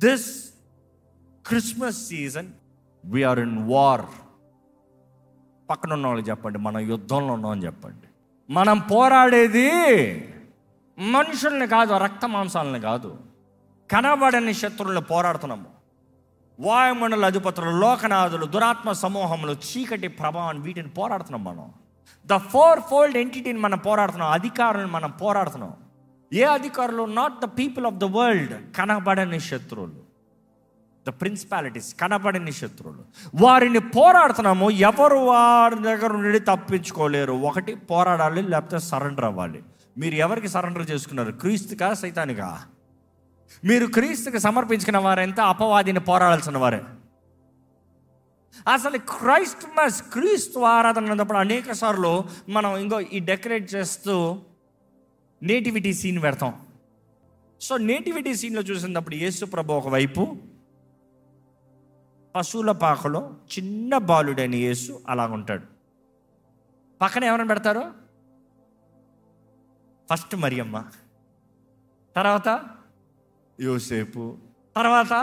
This Christmas season we're in war పక్కన ఉన్న వాళ్ళకి చెప్పండి మనం యుద్ధంలో ఉన్నామని చెప్పండి మనం పోరాడేది మనుషుల్ని కాదు రక్త మాంసాలని కాదు కనబడని శత్రువులను పోరాడుతున్నాము వాయుమండల అధిపతులు లోకనాథులు దురాత్మ సమూహములు చీకటి ప్రభావం వీటిని పోరాడుతున్నాం మనం ద ఫోర్ ఫోల్డ్ ఎంటిటీని మనం పోరాడుతున్నాం అధికారులను మనం పోరాడుతున్నాం ఏ అధికారులు not the people of the world కనబడని శత్రువులు ద ప్రిన్సిపాలిటీస్ కనబడని శత్రువులు వారిని పోరాడుతున్నాము ఎవరు వారి దగ్గర నుండి తప్పించుకోలేరు ఒకటి పోరాడాలి లేకపోతే సరెండర్ అవ్వాలి మీరు ఎవరికి సరెండర్ చేసుకున్నారు క్రీస్తుకా సైతానికా మీరు క్రీస్తుకి సమర్పించుకున్న వారెంత అపవాదిని పోరాడాల్సిన వారే అసలు క్రైస్ట్ మస్ క్రీస్తు ఆరాధన అన్నప్పుడు అనేక సార్లు మనం ఇంకో ఈ డెకరేట్ చేస్తూ నేటివిటీ సీన్ పెడతాం సో నేటివిటీ సీన్లో చూసినప్పుడు యేసు ప్రభు ఒకవైపు పశువుల పాకలో చిన్న బాలుడైన యేసు అలా ఉంటాడు పక్కన ఎవరైనా పెడతారు ఫస్ట్ మరియమ్మ తర్వాత యోసేపు తర్వాత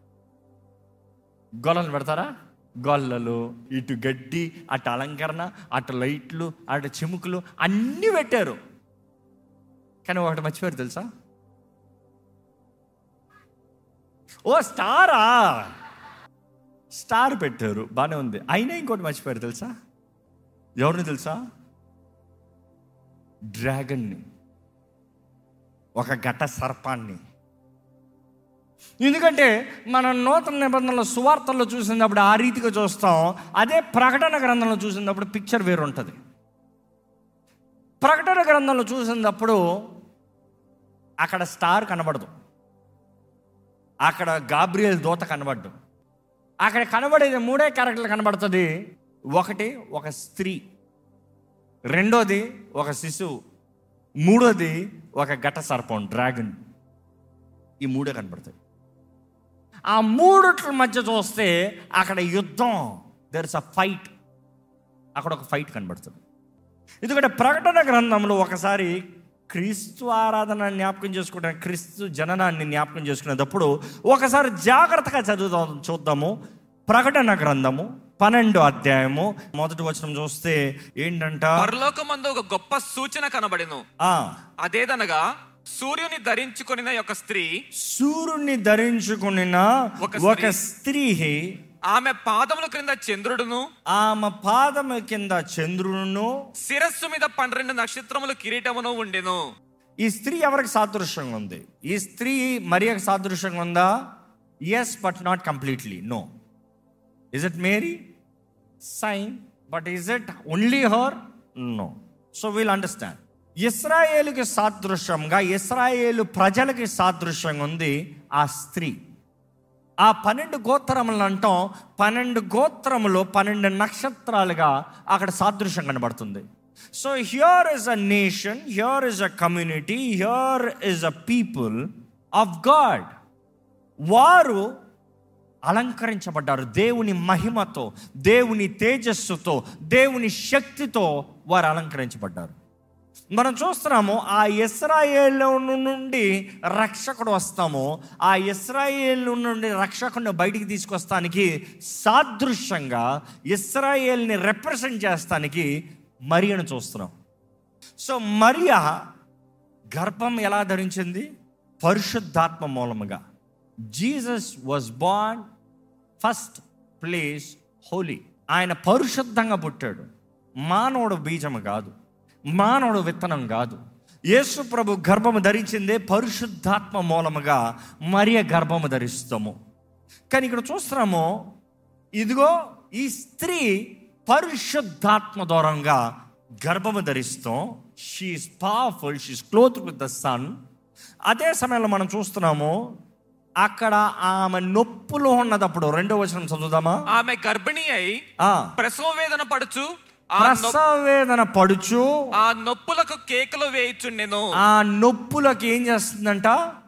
గొల్లలు పెడతారా గొల్లలు ఇటు గడ్డి అటు అలంకరణ అటు లైట్లు అటు చిముకులు అన్నీ పెట్టారు కానీ ఒకటి మర్చిపోయారు తెలుసా ఓ స్టారా స్టార్ పెట్టారు బాగానే ఉంది అయినా ఇంకోటి మర్చిపోయారు తెలుసా ఎవరిని తెలుసా డ్రాగన్ని ఒక ఘట సర్పాన్ని ఎందుకంటే మన నూతన నిబంధనల సువార్తల్లో చూసినప్పుడు ఆ రీతిగా చూస్తాం అదే ప్రకటన గ్రంథంలో చూసినప్పుడు పిక్చర్ వేరు ఉంటుంది ప్రకటన గ్రంథంలో చూసినప్పుడు అక్కడ స్టార్ కనబడదు అక్కడ గాబ్రియల్ దూత కనబడ్డు అక్కడ కనబడేది మూడే క్యారెక్టర్లు కనబడుతుంది ఒకటి ఒక స్త్రీ రెండోది ఒక శిశువు మూడోది ఒక ఘట సర్పం డ్రాగన్ ఈ మూడే కనబడతాయి ఆ మూడుట్ల మధ్య చూస్తే అక్కడ యుద్ధం దెర్ ఇస్ అ ఫైట్ అక్కడ ఒక ఫైట్ కనబడుతుంది ఎందుకంటే ప్రకటన గ్రంథంలో ఒకసారి క్రీస్తు ఆరాధన జ్ఞాపకం చేసుకుంటే క్రీస్తు జననాన్ని జ్ఞాపకం చేసుకునేటప్పుడు ఒకసారి జాగ్రత్తగా చదువుదాం చూద్దాము ప్రకటన గ్రంథము పన్నెండు అధ్యాయము మొదటి వచనం చూస్తే ఏంటంట పరలోకమందు ఒక గొప్ప సూచన కనబడెను ఆ అదేదనగా సూర్యుని ధరించుకొనిన యొక్క స్త్రీ సూర్యుని ధరించుకున్న ఒక స్త్రీ. ఒక స్త్రీ ఆమె పాదముల క్రింద చంద్రుడును ఆమె పాదము కింద చంద్రుడును శిరస్సు మీద పన్నెండు నక్షత్రములు కిరీటమును ఉండెను ఈ స్త్రీ ఎవరికి సాదృశ్యంగా ఉంది ఈ స్త్రీ మరియకు సాదృశ్యంగా ఉందా yes but not completely no is it Mary sign but is it only her no so we'll understand ఇస్రాయేలుకి సాదృశ్యంగా ఇస్రాయేలు ప్రజలకి సాదృశ్యంగా ఉంది ఆ స్త్రీ ఆ పన్నెండు గోత్రములను అంటాం పన్నెండు గోత్రములు పన్నెండు నక్షత్రాలుగా అక్కడ సాదృశ్యం కనబడుతుంది so here is a nation here is a community here is a people of God వారు అలంకరించబడ్డారు దేవుని మహిమతో దేవుని తేజస్సుతో దేవుని శక్తితో వారు అలంకరించబడ్డారు మనం చూస్తున్నాము ఆ ఇస్రాయేల్ నుండి రక్షకుడు వస్తాము ఆ ఇస్రాయేల్ నుండి రక్షకుడిని బయటికి తీసుకొస్తానికి సాదృశ్యంగా ఇస్రాయేల్ని రిప్రజెంట్ చేస్తానికి మరియను చూస్తున్నాం సో మరియా గర్భం ఎలా ధరించింది పరిశుద్ధాత్మ మూలముగా Jesus was born first place holy ఆయన పరిశుద్ధంగా పుట్టాడు మానవుడు బీజము కాదు మానవుడు విత్తనం కాదు యేసు ప్రభు గర్భము ధరించిందే పరిశుద్ధాత్మ మూలముగా మరియ గర్భము ధరిస్తాము కానీ ఇక్కడ చూస్తున్నాము ఇదిగో ఈ స్త్రీ పరిశుద్ధాత్మ దూరంగా గర్భము ధరిస్తాం she's powerful she's cloth with the sun అదే సమయంలో మనం చూస్తున్నాము అక్కడ ఆమె నొప్పులో ఉన్నదప్పుడు రెండో వచనం చదువుదామా ఆమె గర్భిణి అయి ఆ, ప్రసవ వేదన పడుచు ఆ నొప్- ప్రసవ వేదన పడుచు ఆ నొప్పులకు కేకలు వేయుచుండెను ఆ నొప్పులకు ఏం చేస్తుందంట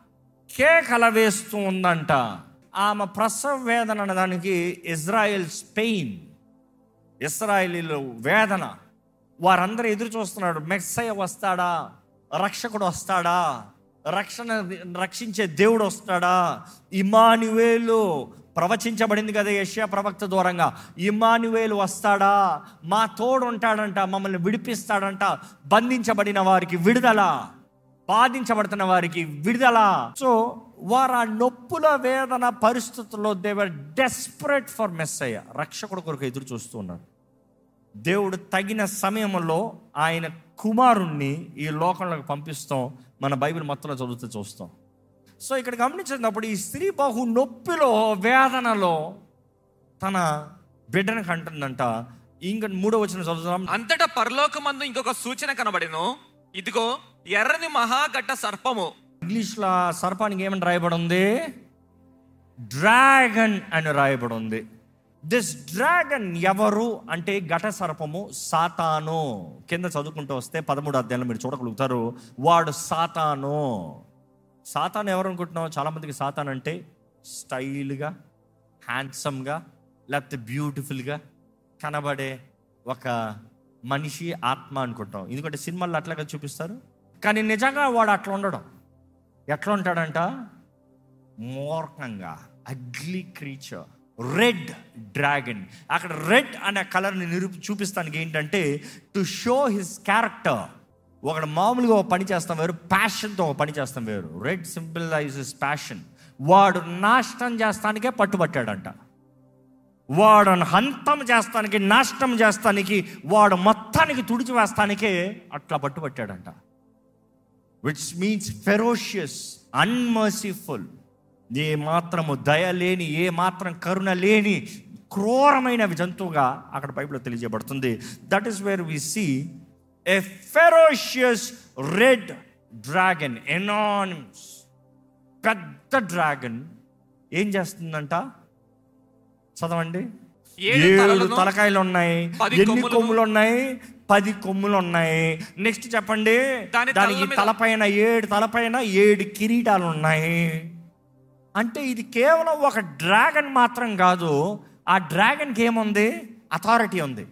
కేకల వేస్తూ ఉందంట ఆమె ప్రసవ వేదన అనడానికి ఇజ్రాయెల్ స్పెయిన్ ఇస్రాయేలీలు వేదన వారందరూ ఎదురు చూస్తున్నాడు మెస్సయ్య వస్తాడా రక్షకుడు వస్తాడా రక్షణ రక్షించే దేవుడు వస్తాడా ఇమానువేలు ప్రవచించబడింది కదా యష్యా ప్రవక్త దూరంగా ఇమానువేలు వస్తాడా మా తోడు ఉంటాడంట మమ్మల్ని విడిపిస్తాడంట బంధించబడిన వారికి విడుదల బాధించబడుతున్న వారికి విడుదల సో వారు ఆ నొప్పుల వేదన పరిస్థితుల్లో దేవర్ డెస్పరేట్ ఫర్ మెస్ అయ్యా రక్షకుడు కొరకు ఎదురు చూస్తూ ఉన్నారు దేవుడు తగిన సమయంలో ఆయన కుమారుణ్ణి ఈ లోకంలోకి పంపిస్తాం మన బైబిల్ మొత్తంలో చదువుతూ చూస్తాం సో ఇక్కడ గమనించినప్పుడు ఈ స్త్రీ బహు నొప్పిలో వేదనలో తన బిడ్డను కంటుందంట ఇంక మూడో వచ్చిన చదువుతాం అంతటా పరలోకమందు ఇంకొక సూచన కనబడెను ఇదిగో ఎర్రని మహాగడ్డ సర్పము ఇంగ్లీష్లో సర్పానికి ఏమని రాయబడి ఉంది డ్రాగన్ అని రాయబడి ఉంది దిస్ డ్రాగన్ ఎవరు అంటే ఘట సర్పము సాతాను కింద చదువుకుంటూ వస్తే పదమూడు అధ్యాయంలో మీరు చూడగలుగుతారు వాడు సాతాను సాతాను ఎవరు అనుకుంటున్నావు చాలా మందికి సాతాన్ అంటే స్టైల్గా హ్యాండ్సమ్గా లేకపోతే బ్యూటిఫుల్గా కనబడే ఒక మనిషి ఆత్మ అనుకుంటాం ఎందుకంటే సినిమాల్లో అట్లాగా చూపిస్తారు కానీ నిజంగా వాడు అట్లా ఉండడం ఎట్లా ఉంటాడంట మూర్ఖంగా అగ్లీ క్రీచర్ రెడ్ డ్రాగన్ అక్కడ రెడ్ అనే కలర్ని నిరూపి చూపిస్తానికి ఏంటంటే టు షో హిస్ క్యారెక్టర్ ఒకడు మామూలుగా ఒక పని చేస్తాం వేరు ప్యాషన్తో ఒక పని చేస్తాం వేరు రెడ్ సింపులైజెస్ ప్యాషన్ వాడు నాశనం చేస్తానికే పట్టుబట్టాడంట వాడు హంతం చేస్తానికి నాశనం చేస్తానికి వాడు మొత్తానికి తుడిచి వేస్తానికే అట్లా పట్టుబట్టాడంట విచ్ మీన్స్ ఫెరోషియస్ అన్మర్సిఫుల్ ఏ మాత్రము దయ లేని ఏ మాత్రం కరుణ లేని క్రూరమైన జంతువుగా అక్కడ బైబిల్లో తెలియజేయబడుతుంది that is where we see a ferocious red dragon enormous పెద్ద డ్రాగన్ ఏం చేస్తుందంట చదవండి ఏడు ఏడు తలలను, తలకాయలు ఉన్నాయి పది ఎన్ని కొమ్ములను, కొమ్ములు ఉన్నాయి పది కొమ్ములు ఉన్నాయి నెక్స్ట్ చెప్పండి దాని దానికి తలల మీద- తలపైన ఏడు తలపైన ఏడు కిరీటాలు ఉన్నాయి అంటే ఇది కేవలం ఒక డ్రాగన్ మాత్రం కాదు ఆ డ్రాగన్కి ఏముంది అథారిటీ ఉంది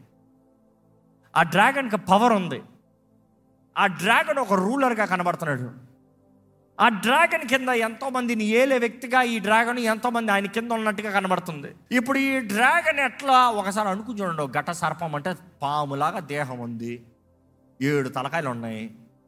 ఆ డ్రాగన్కి పవర్ ఉంది ఆ డ్రాగన్ ఒక రూలర్గా కనబడుతున్నాడు ఆ డ్రాగన్ కింద ఎంతో మందిని ఏలే వ్యక్తిగా ఈ డ్రాగన్ ఎంతో మంది ఆయన కింద ఉన్నట్టుగా కనబడుతుంది ఇప్పుడు ఈ డ్రాగన్ ఎట్లా ఒకసారి అనుకుని చూడండి ఒక ఘట సర్పం అంటే పాములాగా దేహం ఉంది ఏడు తలకాయలు ఉన్నాయి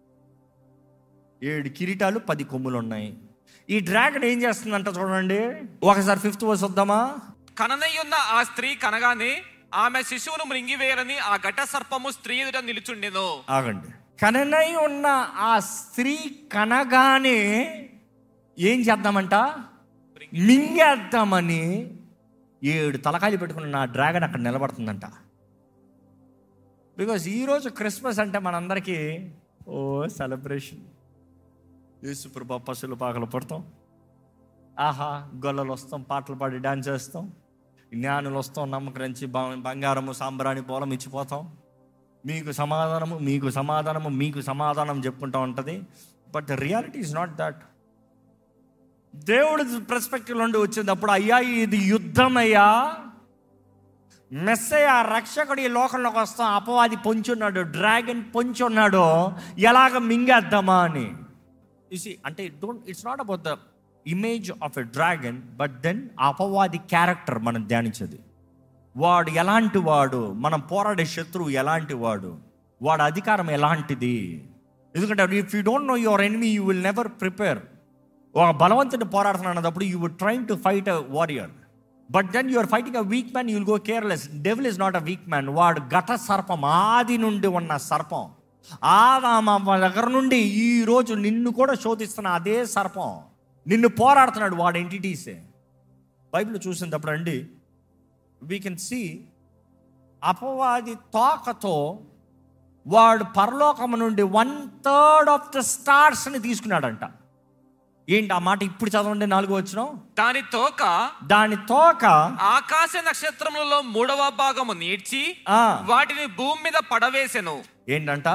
ఏడు కిరీటాలు పది కొమ్ములు ఉన్నాయి ఈ డ్రాగన్ ఏం చేస్తుందంట చూడండి ఒకసారి ఫిఫ్త్ వర్స్ వద్దామా కననయ్యున్న ఆ స్త్రీ కనగానే ఆమె శిశువును మృంగివేయాలని ఆ ఘట సర్పము స్త్రీ ఎదుట నిలుచుండెను ఆగండి కననై ఉన్న ఆ స్త్రీ కనగానే ఏం చేద్దామంట మింగేద్దామని ఏడు తలకాయలు పెట్టుకున్న నా డ్రాగన్ అక్కడ నిలబడుతుందంట బికాజ్ ఈరోజు క్రిస్మస్ అంటే మనందరికీ ఓ సెలబ్రేషన్ యేసు ప్రభా పశువులు పాకలు పడతాం ఆహా గొల్లలు వస్తాం పాటలు పాడి డాన్స్ చేస్తాం జ్ఞానులు వస్తాం నమ్మకరించి బంగారము సాంబ్రాణి పోలం ఇచ్చిపోతాం మీకు సమాధానము మీకు సమాధానము మీకు సమాధానం చెప్పుకుంటా ఉంటుంది but the reality is not that దేవుడి పర్స్పెక్టివ్ నుండి వచ్చినప్పుడు అయ్యా ఇది యుద్ధం అయ్యా మెస్సయ్య రక్షకుడు ఈ లోకంలోకి వస్తాం అపవాది పొంచున్నాడు డ్రాగన్ పొంచున్నాడు ఎలాగ మింగేద్దామా అని ఇసి అంటే don't it's not about the image of a dragon but then అపవాది క్యారెక్టర్ మనం ధ్యానించేది వాడు ఎలాంటి వాడు మనం పోరాడే శత్రువు ఎలాంటి వాడు వాడు అధికారం ఎలాంటిది ఎందుకంటే if you don't know your enemy you will never prepare ఒక బలవంతుని పోరాడుతున్నప్పుడు you would train to fight a warrior but then you're fighting a weak man you will go careless devil is not a weak man వాడు గత సర్పం ఆది నుండి ఉన్న సర్పం ఆదామ దగ్గర నుండి ఈ రోజు నిన్ను కూడా శోధిస్తున్న అదే సర్పం నిన్ను పోరాడుతున్నాడు వాడు ఎంటిటీసే బైబిల్ చూసినప్పుడు అండి వీ కెన్ సీ అపవాది తోకతో వాడు పరలోకము నుండి వన్ థర్డ్ ఆఫ్ ద స్టార్స్ని తీసుకున్నాడంట ఏంటి ఆ మాట ఇప్పుడు చదవండి నాలుగు వచ్చిన దాని తోక దాని తోక ఆకాశ నక్షత్రములలో మూడవ భాగము నీడ్చి ఆ, వాటిని భూమి మీద పడవేసెను ఏంటంట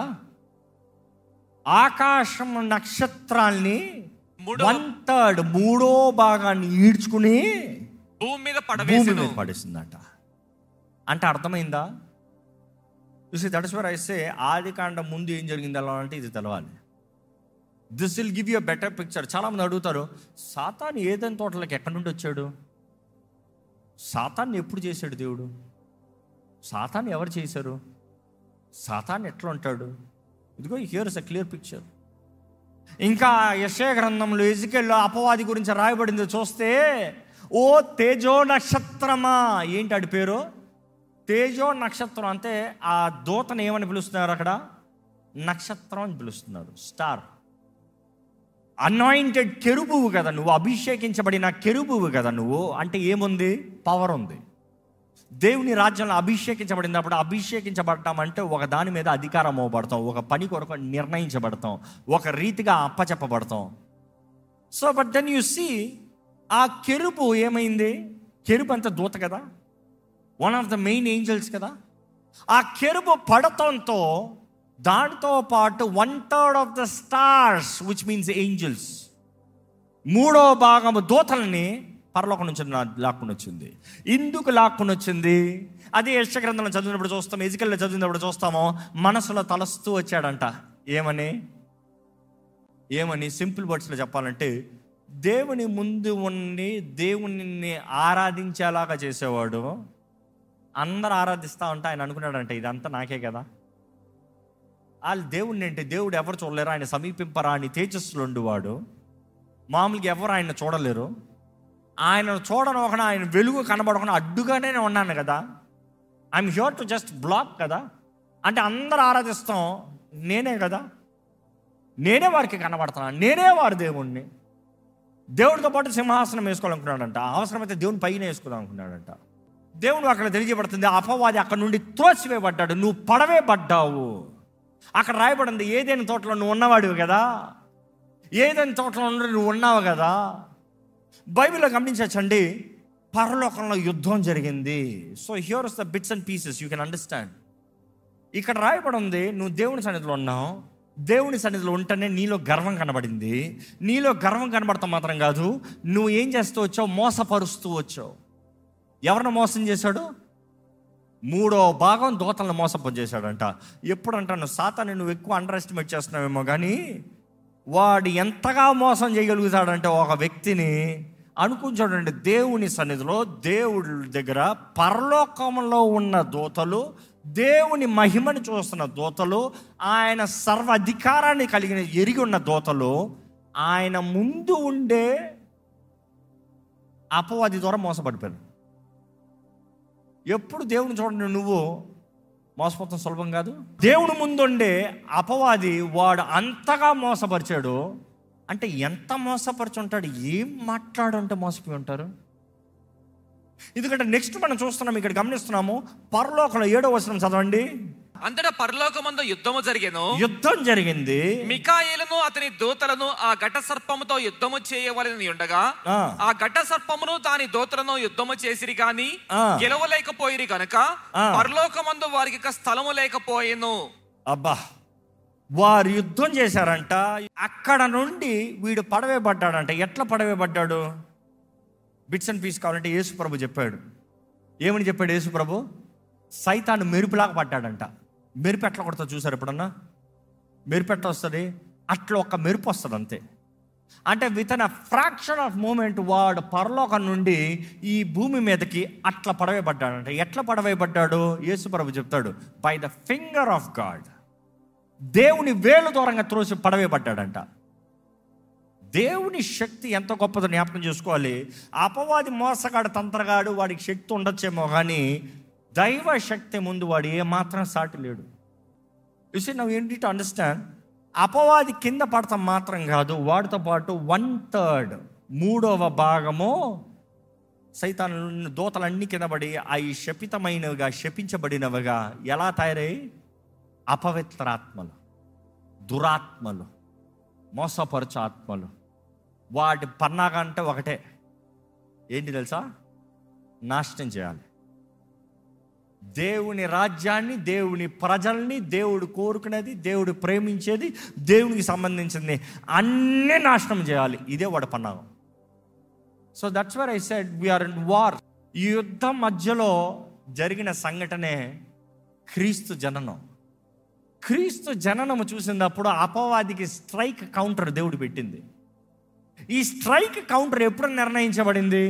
ఆకాశం నక్షత్రాల్ని మూడవ- వన్ థర్డ్ మూడో భాగాన్ని ఈడ్చుకుని భూమి మీద భూమి పడవేసెను మీద పడేసిందంట అంటే అర్థమైందా చూసి దట్ ఇస్ వర్ ఐసే ఆది కాండ ముందు ఏం జరిగింది అలా అంటే ఇది తెలవాలి this will give you better picture చాలామంది అడుగుతారు సాతాన్ ఏదైనా తోటలకు ఎక్కడి నుండి వచ్చాడు సాతాన్ని ఎప్పుడు చేశాడు దేవుడు సాతాన్ని ఎవరు చేశారు సాతాన్ ఎట్లా ఉంటాడు ఇదిగో here is a clear picture ఇంకా యశయ గ్రంథంలో ఎజికెల్లో అపవాది గురించి రాయబడింది చూస్తే ఓ తేజో నక్షత్రమా ఏంటి ఆడి పేరు తేజో నక్షత్రం అంటే ఆ దూతను ఏమని పిలుస్తున్నారు అక్కడ నక్షత్రం అని పిలుస్తున్నారు స్టార్ అనాయింటెడ్ కెరుబువు కదా నువ్వు అభిషేకించబడిన కెరుబువు కదా నువ్వు అంటే ఏముంది పవర్ ఉంది దేవుని రాజ్యంలో అభిషేకించబడినప్పుడు అభిషేకించబడటం అంటే ఒక దాని మీద అధికారం అవ్వబడతాం ఒక పని కొరకు నిర్ణయించబడతాం ఒక రీతిగా అప్పచెప్పబడతాం so but then you see ఆ కెరుపు ఏమైంది కెరుపు అంత దూత కదా one of the main angels కదా ఆ కెరుపు పడటంతో దానితో పాటు one third of the stars which means angels మూడో భాగము దూతల్ని పరలోకం నుంచి నా- లాక్కుని వచ్చింది ఎందుకు లాక్కుని వచ్చింది అదే యశగ్రంథంలో చదివినప్పుడు చూస్తాం ఎజికల్లో చదివినప్పుడు చూస్తామో మనసులో తలస్తూ వచ్చాడంట ఏమని ఏమని సింపుల్ వర్డ్స్లో చెప్పాలంటే దేవుని ముందు ఉండి దేవుని ఆరాధించేలాగా చేసేవాడు అందరు ఆరాధిస్తూ ఉంటే ఆయన అనుకున్నాడంట ఇదంతా నాకే కదా వాళ్ళు దేవుణ్ణి అంటే దేవుడు ఎవరు చూడలేరు ఆయన సమీపింపరా అని తేజస్సులు ఉండువాడు మామూలుగా ఎవరు ఆయన చూడలేరు ఆయన చూడడం ఒక ఆయన వెలుగు కనబడకుండా అడ్డుగానే నేను ఉన్నాను కదా I'm here to just block కదా అంటే అందరు ఆరాధిస్తాం నేనే కదా నేనే వారికి కనబడుతున్నాను నేనే వారి దేవుణ్ణి దేవుడితో పాటు సింహాసనం వేసుకోవాలనుకున్నాడంట అవసరమైతే దేవుని పైన వేసుకుందాం అనుకున్నాడంట దేవుడు అక్కడ తెలియజేయబడుతుంది అపవాది అక్కడ నుండి త్రోసివేయబడ్డాడు నువ్వు పడవే పడ్డావు అక్కడ రాయబడింది ఏదైనా తోటలో నువ్వు ఉన్నవాడివి కదా ఏదైనా తోటలో ఉండి నువ్వు ఉన్నావు కదా బైబిల్లో గమనించచ్చండి పరలోకంలో యుద్ధం జరిగింది so here is the bits and pieces you can understand ఇక్కడ రాయబడి ఉంది నువ్వు దేవుని సన్నిధిలో ఉన్నావు దేవుని సన్నిధిలో ఉంటేనే నీలో గర్వం కనబడింది నీలో గర్వం కనబడతాం మాత్రం కాదు నువ్వు ఏం చేస్తూ వచ్చావు మోసపరుస్తూ వచ్చావు ఎవరిని మోసం చేశాడు మూడో భాగం దోతలను మోసపం చేశాడంట ఎప్పుడు అంటాను సాతాన్ని నువ్వు ఎక్కువ అండర్ ఎస్టిమేట్ చేస్తున్నావేమో కానీ వాడు ఎంతగా మోసం చేయగలుగుతాడంటే ఒక వ్యక్తిని అనుకుని చూడండి దేవుని సన్నిధిలో దేవుడి దగ్గర పరలోకంలో ఉన్న దూతలు దేవుని మహిమని చూస్తున్న దూతలు ఆయన సర్వ అధికారాన్ని కలిగిన ఎరిగి ఉన్న దూతలు ఆయన ముందు ఉండే అపవాది ద్వారా మోసపడిపోయారు ఎప్పుడు దేవుని చూడండి నువ్వు మోసపోతాం సులభం కాదు దేవుని ముందుండే అపవాది వాడు అంతగా మోసపరిచాడు అంటే ఎంత మోసపరిచి ఏం మాట్లాడుంటే మోసపోయి ఉంటారు ఎందుకంటే నెక్స్ట్ మనం చూస్తున్నాం ఇక్కడ గమనిస్తున్నాము పరలోకంలో ఏడో వచనం చదవండి అంతటా పరలోకమందు యుద్ధము జరిగెను యుద్ధం జరిగింది మికాయేలును అతని దూతలను ఆ ఘట సర్పముతో యుద్ధము చేయవలెనని ఉండగా ఆ. ఆ ఘట సర్పమును దాని దూతలను యుద్ధము చేసిరి గాని ఆ. గెలవలేకపోయిరి గనుక ఆ. పరలోకమందు వారికి ఇక స్థలము లేకపోయెను అబ్బా వారు యుద్ధం చేశారంట అక్కడ నుండి వీడు పడవే పడ్డాడంట ఎట్లా పడవే పడ్డాడు బిట్స్ అండ్ పీస్ కావాలంటే యేసు ప్రభు చెప్పాడు ఏమని చెప్పాడు యేసు ప్రభు సైతాన్ని మెరుపులాగా పడ్డాడంట మెరుపు ఎట్లా కొడతా చూసారు ఎప్పుడన్నా మెరుపు ఎట్లా వస్తుంది అట్లా ఒక మెరుపు వస్తుంది అంతే అంటే with an fraction of moment వాడు పరలోకం నుండి ఈ భూమి మీదకి అట్లా పడవే పడ్డాడంట ఎట్లా పడవే పడ్డాడు యేసు ప్రభు చెప్తాడు by the finger of God దేవుని వేలు దూరంగా త్రోసి పడవే పడ్డాడంట దేవుని శక్తి ఎంత గొప్పదో జ్ఞాపకం చేసుకోవాలి అపవాది మోసగాడు తంత్రగాడు వాడికి శక్తి ఉండొచ్చేమో కానీ దైవ శక్తి ముందు వాడు ఏమాత్రం సాటి లేడు యు నవ్ ఏంటి టు అండర్స్టాండ్ అపవాది కింద పడతాం మాత్రం కాదు వాడితో పాటు వన్ థర్డ్ మూడవ భాగము సైతాను దూతలన్నీ కింద పడి అవి శపితమైనవిగా శపించబడినవిగా ఎలా తయారై అపవిత్రాత్మలు దురాత్మలు మోసపరచు ఆత్మలు వాటి పన్నాగ అంటే ఒకటే ఏంటి తెలుసా నాశనం చేయాలి దేవుని రాజ్యాన్ని దేవుని ప్రజల్ని దేవుడు కోరుకునేది దేవుడు ప్రేమించేది దేవునికి సంబంధించింది అన్నీ నాశనం చేయాలి ఇదే వాడి పన్నాగం so that's where I said we're in war ఈ యుద్ధం మధ్యలో జరిగిన సంఘటనే క్రీస్తు జననం క్రీస్తు జననము చూసినప్పుడు అపవాదికి స్ట్రైక్ కౌంటర్ దేవుడు పెట్టింది ఈ స్ట్రైక్ కౌంటర్ ఎప్పుడు నిర్ణయించబడింది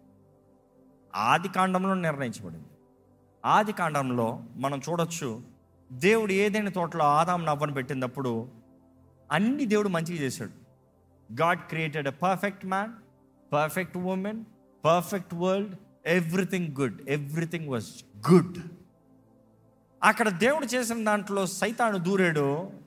ఆది కాండంలో నిర్ణయించబడింది ఆది కాండంలో మనం చూడొచ్చు దేవుడు ఏదైనా తోటలో ఆదాం నవ్వను పెట్టినప్పుడు అన్ని దేవుడు మంచిగా చేశాడు God created a perfect man perfect woman perfect world everything good everything was good అక్కడ దేవుడు చేసిన దాంట్లో సైతాను దూరాడు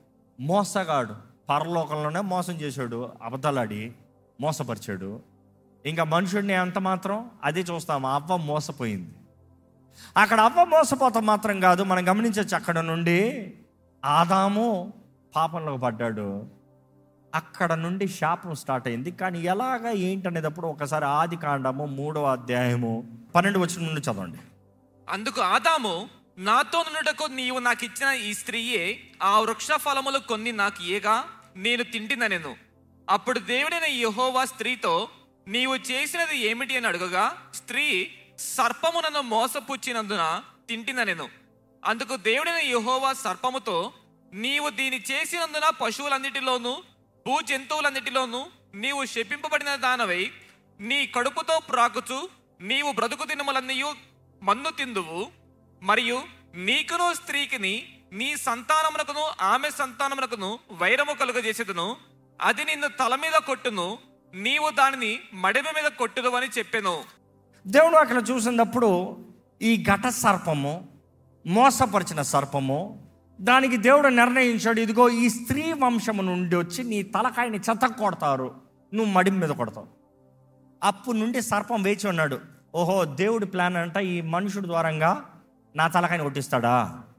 మోసగాడు పరలోకంలోనే మోసం చేశాడు అబద్ధాలాడి మోసపరిచాడు ఇంకా మనుషుడిని ఎంత మాత్రం అదే చూస్తాము అవ్వ మోసపోయింది అక్కడ అవ్వ మోసపోతాం మాత్రం కాదు మనం గమనించవచ్చు అక్కడ నుండి ఆదాము పాపంలోకి పడ్డాడు అక్కడ నుండి శాపం స్టార్ట్ అయింది కానీ ఎలాగ ఏంటనేటప్పుడు ఒకసారి ఆది కాండము మూడవ అధ్యాయము పన్నెండు వచ్చిన నుండి చదవండి అందుకు ఆదాము నాతో నుండుటకు నీవు నాకు ఇచ్చిన ఈ స్త్రీయే ఆ వృక్ష ఫలములు కొన్ని నాకు ఏగా నేను తింటిననెను అప్పుడు దేవుడైన యెహోవా స్త్రీతో నీవు చేసినది ఏమిటి అని అడుగగా స్త్రీ సర్పమునను మోసపుచ్చినందున తింటిననెను అందుకు దేవుడైన యెహోవా సర్పముతో నీవు దీని చేసినందున పశువులన్నిటిలోనూ భూ జంతువులన్నిటిలోనూ నీవు శపింపబడిన దానవై నీ కడుపుతో ప్రాకుచు నీవు బ్రతుకు దినములన్నీయు మన్ను తిందువు మరియు నీకును స్త్రీకిని నీ సంతానమునకును ఆమె సంతానమునకును వైరము కలుగజేసేదును అది నిన్ను తల మీద కొట్టును నీవు దానిని మడిమ మీద కొట్టుదు అని చెప్పెను దేవుడు అక్కడ చూసినప్పుడు ఈ ఘట సర్పము మోసపరిచిన సర్పము దానికి దేవుడు నిర్ణయించాడు ఇదిగో ఈ స్త్రీ వంశము నుండి వచ్చి నీ తలకాయని చెత్త కొడతారు నువ్వు మడిం మీద కొడతావు అప్పుడు నుండి సర్పం వేచి ఉన్నాడు ఓహో దేవుడి ప్లాన్ అంట ఈ మనుషుడు ద్వారంగా నా తలకాయని కొట్టిస్తాడా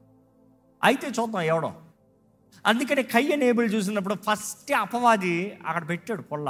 అయితే చూద్దాం ఎవడో అందుకని కయ్య నేబుల్ చూసినప్పుడు ఫస్ట్ అపవాది అక్కడ పెట్టాడు పొల్ల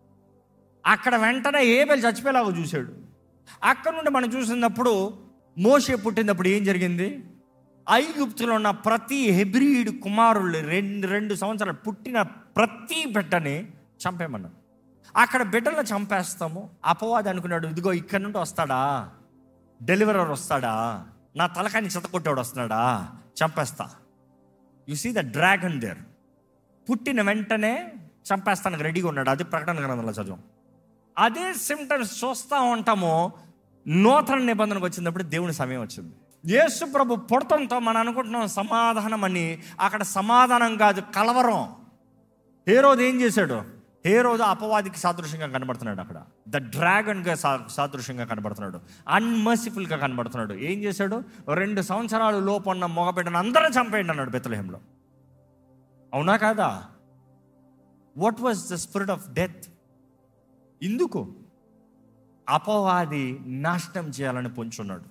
అక్కడ వెంటనే ఏబెల్ చచ్చిపోయేలాగా చూశాడు అక్కడ నుండి మనం చూసినప్పుడు మోషే పుట్టినప్పుడు ఏం జరిగింది ఐగుప్తులో ఉన్న ప్రతి హెబ్రియుడు కుమారులు రెండు రెండు సంవత్సరాలు పుట్టిన ప్రతి బిడ్డని చంపేమన్నాడు అక్కడ బిడ్డలను చంపేస్తాము అపవాది అనుకున్నాడు ఇదిగో ఇక్కడ నుండి వస్తాడా డెలివరర్ వస్తాడా నా తలకాయని చెత్తకొట్టేవాడు వస్తున్నాడా చంపేస్తా you see the dragon there పుట్టిన వెంటనే చంపేస్తానికి రెడీగా ఉన్నాడు అది ప్రకటన గ్రంథంలో చదువు అదే సిమ్టమ్స్ చూస్తూ ఉంటాము నూతన నిబంధనకు వచ్చినప్పుడు దేవుని సమయం వచ్చింది యేసు ప్రభు పుడతంతో మనం అనుకుంటున్నాం సమాధానం అని అక్కడ సమాధానం కాదు కలవరం ఏ రోజు ఏం చేశాడు ఏ రోజు అపవాదికి సాదృశ్యంగా కనబడుతున్నాడు అక్కడ ద డ్రాగన్గా సా సాదృశ్యంగా కనబడుతున్నాడు అన్మర్సిఫుల్గా కనబడుతున్నాడు ఏం చేశాడు రెండు సంవత్సరాలు లోపు ఉన్న మగబిడ్డను అందరూ చంపేయండి అన్నాడు బెత్తలహేంలో అవునా కాదా what was the spirit of death ఇందుకు అపవాది నాశనం చేయాలని పొంచున్నాడు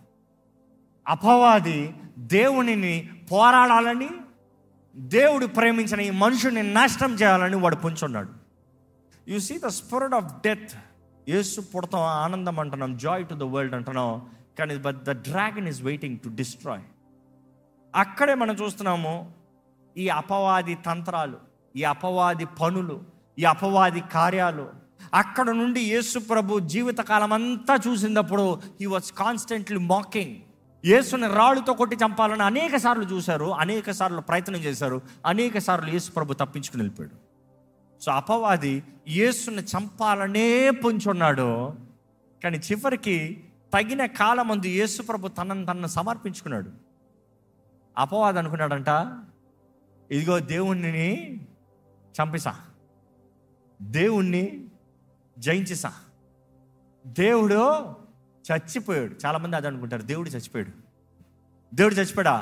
అపవాది దేవునిని పోరాడాలని దేవుడు ప్రేమించిన ఈ మనుషుని నాశనం చేయాలని వాడు పొంచున్నాడు you see the spirit of death Yesu పుడతాం ఆనందం అంటున్నాం జాయ్ టు ద వరల్డ్ అంటున్నాం కానీ but the dragon is waiting to destroy అక్కడే మనం చూస్తున్నాము ఈ అపవాది తంత్రాలు ఈ అపవాది పనులు ఈ అపవాది కార్యాలు అక్కడ నుండి యేసు ప్రభు జీవితకాలం అంతా చూసినప్పుడు హీ వాజ్ కాన్స్టెంట్లీ మాకింగ్ యేసుని రాళ్ళుతో కొట్టి చంపాలని అనేక సార్లు చూశారు అనేక సార్లు ప్రయత్నం చేశారు అనేక సార్లు యేసు ప్రభు తప్పించుకుని వెళ్ళిపోయాడు సో అపవాది యేసుని చంపాలనే పొంచున్నాడు కానీ చివరికి తగిన కాలమందు యేసు ప్రభు తనను తనను సమర్పించుకున్నాడు అపవాది అనుకున్నాడంట ఇదిగో దేవుణ్ణి చంపిసా దేవుణ్ణి జయించేసా దేవుడు చచ్చిపోయాడు చాలామంది అది అనుకుంటారు దేవుడు చచ్చిపోయాడు దేవుడు చచ్చిపోయాడా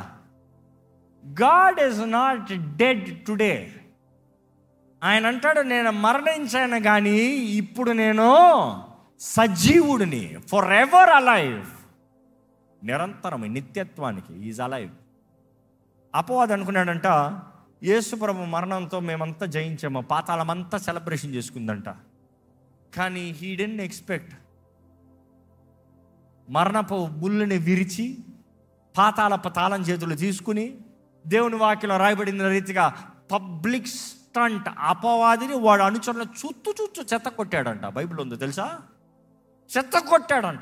God is not dead today ఆయన అంటాడు నేను మరణించాను కానీ ఇప్పుడు నేను సజీవుడిని ఫర్ ఎవర్ అలైవ్ నిరంతరం నిత్యత్వానికి ఈజ్ అలైవ్ అపవాది అనుకున్నాడంట యేసుప్రభు మరణంతో మేమంతా జయించాము పాతాళమంతా సెలబ్రేషన్ చేసుకుందంట కానీ హీ డెంట్ ఎక్స్పెక్ట్ మరణపు ముళ్ళని విరిచి పాతాళపు తాళం చేతులు తీసుకుని దేవుని వాక్యలో రాయబడిన రీతిగా పబ్లిక్ స్టంట్ అపవాదిని వాడు అనుచరులు చుత్తు చుత్తు చెత్త కొట్టాడంట బైబిల్ ఉందో తెలుసా చెత్త కొట్టాడంట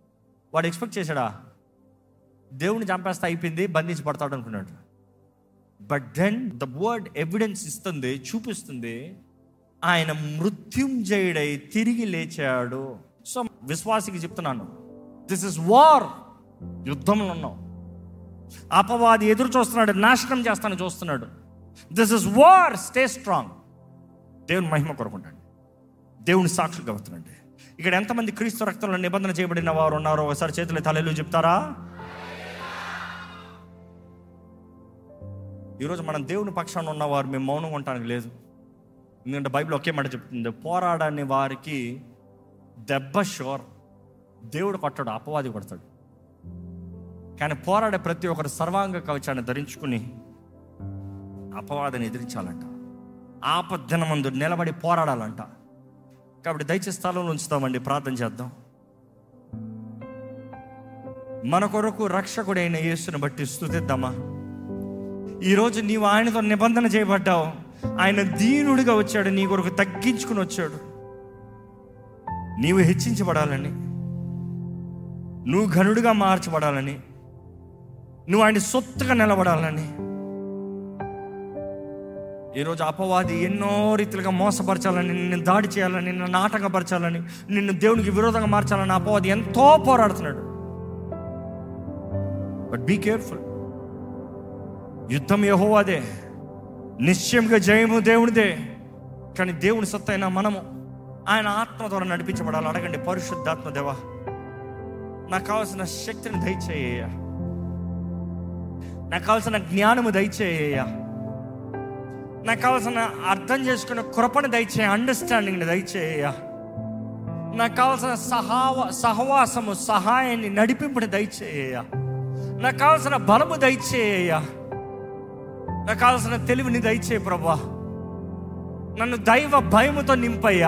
వాడు ఎక్స్పెక్ట్ చేశాడా దేవుని చంపేస్తే అయిపోయింది బంధించి పడతాడు అనుకున్నాడు but then the word evidence ఇస్తుంది చూపిస్తుంది ఆయన మృత్యుంజయుడై తిరిగి లేచాడు సో విశ్వాసికి చెప్తున్నాను దిస్ ఇస్ వార్ యుద్ధంలో ఉన్నాం అపవాది ఎదురు చూస్తున్నాడు నాశనం చేస్తాను చూస్తున్నాడు this is war stay strong దేవుని మహిమ కొరకుండండి దేవుని సాక్షులు అవుతుందండి ఇక్కడ ఎంతమంది క్రీస్తు రక్తంలో నిబంధన చేయబడిన వారు ఉన్నారో ఒకసారి చేతులు తలలు చెప్తారా ఈరోజు మనం దేవుని పక్షాన ఉన్నవారు మేము మౌనంగా ఉండటానికి లేదు ఎందుకంటే బైబిల్ ఒకే మాట చెప్తుంది పోరాడని వారికి దెబ్బ షోర్ దేవుడు కొట్టాడు అపవాది కొడతాడు కానీ పోరాడే ప్రతి ఒక్కరు సర్వాంగ కవచాన్ని ధరించుకుని అపవాదిని ఎదిరించాలంట ఆపద్దన ముందు నిలబడి పోరాడాలంట కాబట్టి దయచేసి స్థలంలో ఉంచుతామండి ప్రార్థన చేద్దాం మన కొరకు రక్షకుడైన యేసుని బట్టి స్థుతిద్దామా ఈరోజు నీవు ఆయనతో నిబంధన చేయబడ్డావు ఆయన దీనుడిగా వచ్చాడు నీ కొరకు తగ్గించుకుని వచ్చాడు నీవు హెచ్చించబడాలని నువ్వు ఘనుడిగా మార్చబడాలని నువ్వు ఆయన సొత్తుగా నిలబడాలని ఈరోజు అపవాది ఎన్నో రీతిలుగా మోసపరచాలని నిన్ను దాడి చేయాలని నిన్ను నాటకపరచాలని నిన్ను దేవునికి విరోధంగా మార్చాలని అపవాది ఎంతో పోరాడుతున్నాడు బట్ బీ కేర్ఫుల్ యుద్ధం యహోవాదే నిశ్చయంగా జయము దేవునిదే కానీ దేవుని సత్తైన మనము ఆయన ఆత్మ ద్వారా నడిపించబడాలి అడగండి పరిశుద్ధాత్మ దేవా నాకు కావాల్సిన శక్తిని దయచేయ నాకు కావాల్సిన జ్ఞానము దయచేయ నాకు కావాల్సిన అర్థం చేసుకున్న కృపను దయచేయ అండర్స్టాండింగ్ని దయచేయ నాకు కావాల్సిన సహావ సహవాసము సహాయాన్ని నడిపింపుని దయచేయ నాకు కావాల్సిన బలము దయచేయ నాకు కావాల్సిన తెలివిని దయచే ప్రభా నన్ను దైవ భయముతో నింపయ్యా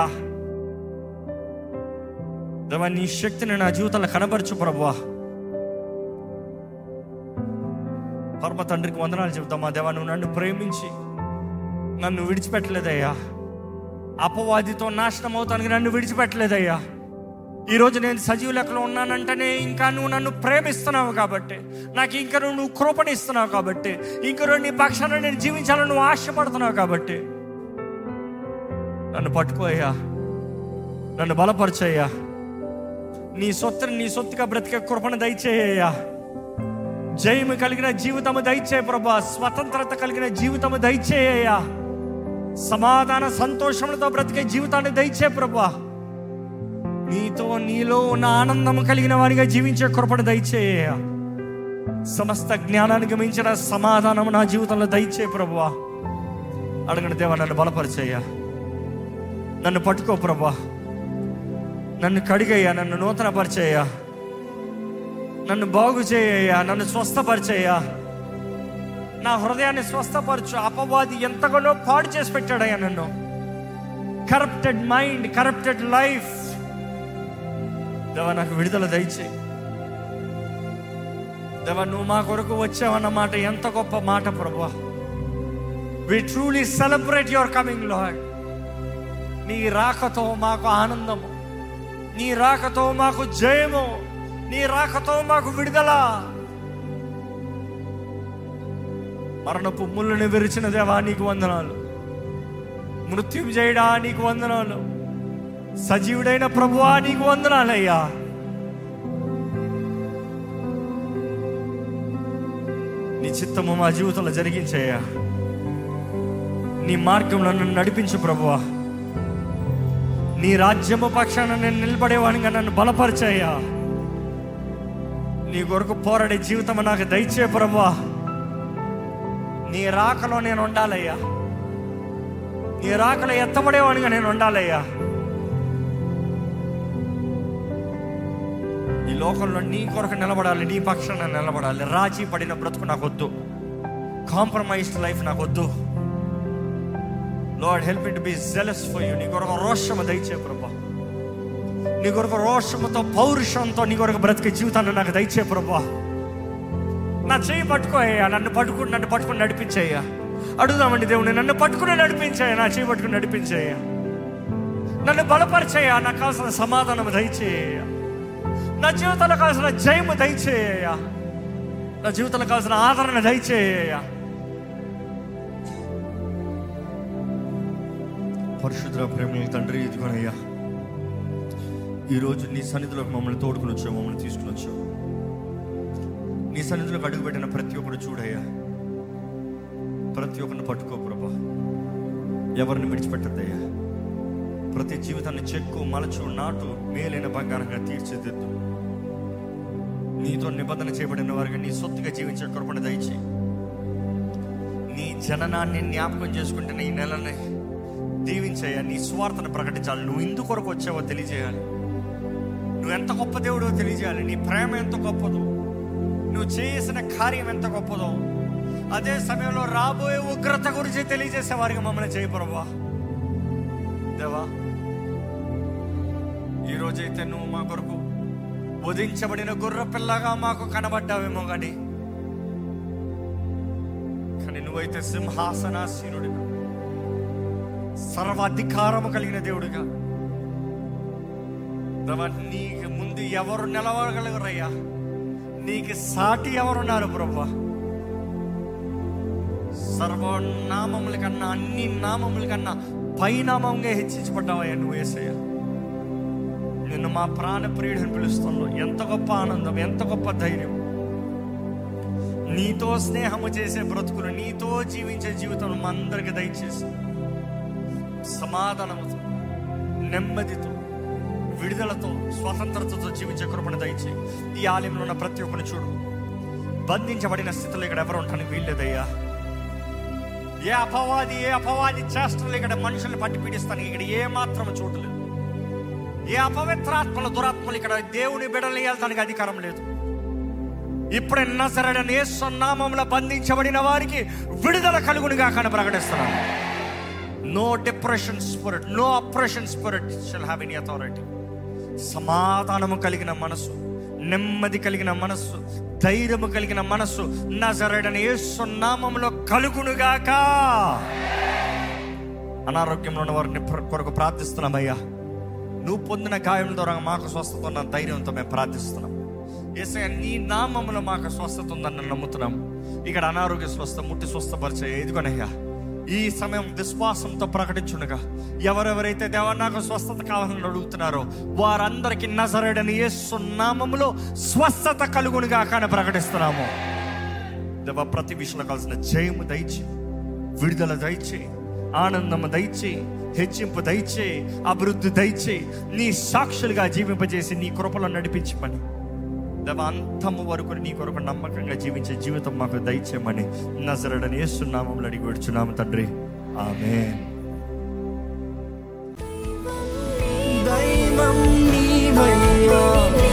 దేవా నీ శక్తిని నా జీవితంలో కనబరచు ప్రభా పరమ తండ్రికి వందనాలు చెబుతామా దేవా నువ్వు నన్ను ప్రేమించి నన్ను విడిచిపెట్టలేదయ్యా అపవాదితో నాశనం అవుతానికి నన్ను విడిచిపెట్టలేదయ్యా ఈరోజు నేను సజీవ లెక్కలో ఉన్నానంటేనే ఇంకా నువ్వు నన్ను ప్రేమిస్తున్నావు కాబట్టి నాకు ఇంకా నువ్వు నువ్వు కృపణిస్తున్నావు కాబట్టి ఇంకా నువ్వు నీ పక్షాన నేను జీవించాలని నువ్వు ఆశపడుతున్నావు కాబట్టి నన్ను పట్టుకోయ్యా నన్ను బలపరచయ్యా నీ సొత్తుని నీ సొత్తుగా బ్రతికే కృపణ దయచేయ్యా జయము కలిగిన జీవితము దయచే ప్రభా స్వతంత్రత కలిగిన జీవితము దయచేయ్యా సమాధాన సంతోషములతో బ్రతికే జీవితాన్ని దయచే ప్రభా నీతో నీలో ఉన్న ఆనందం కలిగిన వారిగా జీవించే కృపణ దయచేయ సమస్త జ్ఞానానికి మించిన సమాధానం నా జీవితంలో దయచే ప్రభువా అడగండి దేవా నన్ను బలపరిచేయ నన్ను పట్టుకో ప్రభా నన్ను కడిగయ్యా నన్ను నూతన పరిచయ్యా నన్ను బాగు చేయ్యా నన్ను స్వస్థపరిచేయ్యా నా హృదయాన్ని స్వస్థపరచు అపవాది ఎంతగానో పాడు చేసి పెట్టాడయ్యా నన్ను కరప్టెడ్ మైండ్ కరప్టెడ్ లైఫ్ దేవా నాకు విడుదల దయచే దేవా నువ్వు మా కొరకు వచ్చావన్న మాట ఎంత గొప్ప మాట ప్రభా we truly celebrate your coming Lord నీ రాకతో మాకు ఆనందము నీ రాకతో మాకు జయము నీ రాకతో మాకు విడుదల మరణపు ముళ్ళని విరిచిన దేవా నీకు వందనాలు మృత్యుం చేయడా నీకు వందనాలు సజీవుడైన ప్రభువా నీకు వందనాలయ్యా నీ చిత్తము మా జీవితంలో జరిగించయ్యా నీ మార్గంలో నన్ను నడిపించు ప్రభువా నీ రాజ్యము పక్షాన నేను నిలబడేవాడిగా నన్ను బలపరిచయ్యా నీ కొరకు పోరాడే జీవితం నాకు దయచే ప్రభువా నీ రాకలో నేను ఉండాలయ్యా నీ రాకలో ఎత్తబడేవాడిగా నేను ఉండాలయ్యా ఈ లోకంలో నీ కొరకు నిలబడాలి నీ పక్షాన నిలబడాలి రాజీ పడిన బ్రతుకు నాకు వద్దు కాంప్రమైజ్డ్ లైఫ్ నాకు వద్దు Lord help it be jealous for you నీ కొరకు రోషము దయచే ప్రభా నీ కొరకు రోషముతో పౌరుషంతో నీ కొరకు బ్రతికే జీవితాన్ని నాకు దయచే ప్రభా నా చెయ్యి పట్టుకోయ్యా నన్ను పట్టుకుని నన్ను పట్టుకుని నడిపించేయ్యా అడుగుదామండి దేవుని నన్ను పట్టుకుని నడిపించాయా నా చెయ్యి పట్టుకుని నడిపించేయ్యా నన్ను బలపరిచేయ్యా నాకు కావాల్సిన సమాధానం దయచేయ నా జీవితంలో కావాల్సిన జయము దయచేయ నా జీవితంలో కావాల్సిన ఆదరణ దయచేయ పరిశుద్ధ ప్రేమల తండ్రి ఇదిగోనయ్యా ఈరోజు నీ సన్నిధిలోకి మమ్మల్ని తోడుకుని వచ్చావు మమ్మల్ని తీసుకుని వచ్చావు నీ సన్నిధిలోకి అడుగుపెట్టిన ప్రతి ఒక్కరు చూడయ్యా ప్రతి ఒక్కరిని పట్టుకో ప్రభా ఎవరిని విడిచిపెట్టద్దయ్యా ప్రతి జీవితాన్ని చెక్కు మలచు నాటు మేలైన బంగారంగా తీర్చిదిద్దు నీతో నిబంధన చేయబడిన వారికి నీ సొత్తుగా జీవించే కృపణ దయచి నీ జననాన్ని జ్ఞాపకం చేసుకుంటున్న ఈ నెలని దీవించయ్యా నీ స్వార్థను ప్రకటించాలి నువ్వు ఇందు కొరకు వచ్చావో తెలియజేయాలి నువ్వు ఎంత గొప్ప దేవుడో తెలియజేయాలి నీ ప్రేమ ఎంత గొప్పదో నువ్వు చేసిన కార్యం ఎంత గొప్పదో అదే సమయంలో రాబోయే ఉగ్రత గురించి తెలియజేసే వారికి మమ్మల్ని చేయి ప్రభా దేవా ఈరోజైతే నువ్వు మా కొరకు వధించబడిన గుర్ర పిల్లగా మాకు కనబడ్డావేమో కానీ కానీ నువ్వైతే సింహాసనాసీనుడిగా సర్వాధికారము కలిగిన దేవుడిగా దేవా, నీకు ముందు ఎవరు నిలవగలగరయ్యా నీకు సాటి ఎవరున్నారు ప్రభా సర్వనామముల కన్నా అన్ని నామముల కన్నా పైనామంగా హెచ్చించబడ్డావయ్యా నువ్వు వేసయ్యా నిన్ను మా ప్రాణ ప్రియుడిని పిలుస్తున్నావు ఎంత గొప్ప ఆనందం ఎంత గొప్ప ధైర్యం నీతో స్నేహము చేసే బ్రతుకులు నీతో జీవించే జీవితం మా అందరికి దయచేసి సమాధానముతో నెమ్మదితో విడుదలతో స్వతంత్రతతో జీవించే కృపణ దయచే ఈ ఆలయంలో ఉన్న ప్రతి ఒక్కరిని చూడు బంధించబడిన స్థితిలో ఇక్కడ ఎవరు ఉంటానికి వీల్లేదయ్యా ఏ అపవాది ఏ అపవాది చేష్టలు ఇక్కడ మనుషుల్ని పట్టి పీడిస్తాను ఇక్కడ ఏ మాత్రం చోటు లేదు ఏ అపవిత్రాత్మల దురాత్మలు ఇక్కడ దేవుని బిడలు వెళ్తానికి అధికారం లేదు ఇప్పుడే నజరడని యేసు నామంలో బంధించబడిన వారికి విడుదల కలుగునిగా కానీ ప్రకటిస్తున్నాను no depression spirit no oppression spirit shall have any authority సమాధానము కలిగిన మనసు నెమ్మది కలిగిన మనస్సు ధైర్యము కలిగిన మనస్సు నజరడని యేసు నామంలో కలుగునుగాక అనారోగ్యంలో ఉన్న వారిని ప్ర- కొరకు ప్రార్థిస్తున్నామయ్యా నువ్వు పొందిన గాయం ద్వారా మాకు స్వస్థత ఉన్న ధైర్యంతో మేము ప్రార్థిస్తున్నాం ఏసయ్య నీ నామములో మాకు స్వస్థత ఉందని నేను నమ్ముతున్నాం ఇక్కడ అనారోగ్య స్వస్థ ముట్టి స్వస్థపరిచే ఎదుగునయ్యా ఈ సమయం విశ్వాసంతో ప్రకటించుండగా ఎవరెవరైతే దేవ నాకు స్వస్థత కావాలని అడుగుతున్నారో వారందరికీ నజరడని యేసు నామములో స్వస్థత కలుగునుగా కానీ ప్రకటిస్తున్నాము దేవ ప్రతి విషయంలో కావాల్సిన జయము దయచి విడుదల దయచే ఆనందము దయచే హెచ్చింపు దయచే అభివృద్ధి దయచే నీ సాక్షులుగా జీవింపజేసి నీ కృపలో నడిపించమని దేవ అంతము వరకు నీ కొరకు నమ్మకంగా జీవించే జీవితం మాకు దయచేయమని నజరడని వేస్తున్నామంలో అడిగి విడుచున్నాము తండ్రి ఆమె దైవం నీవయ్యా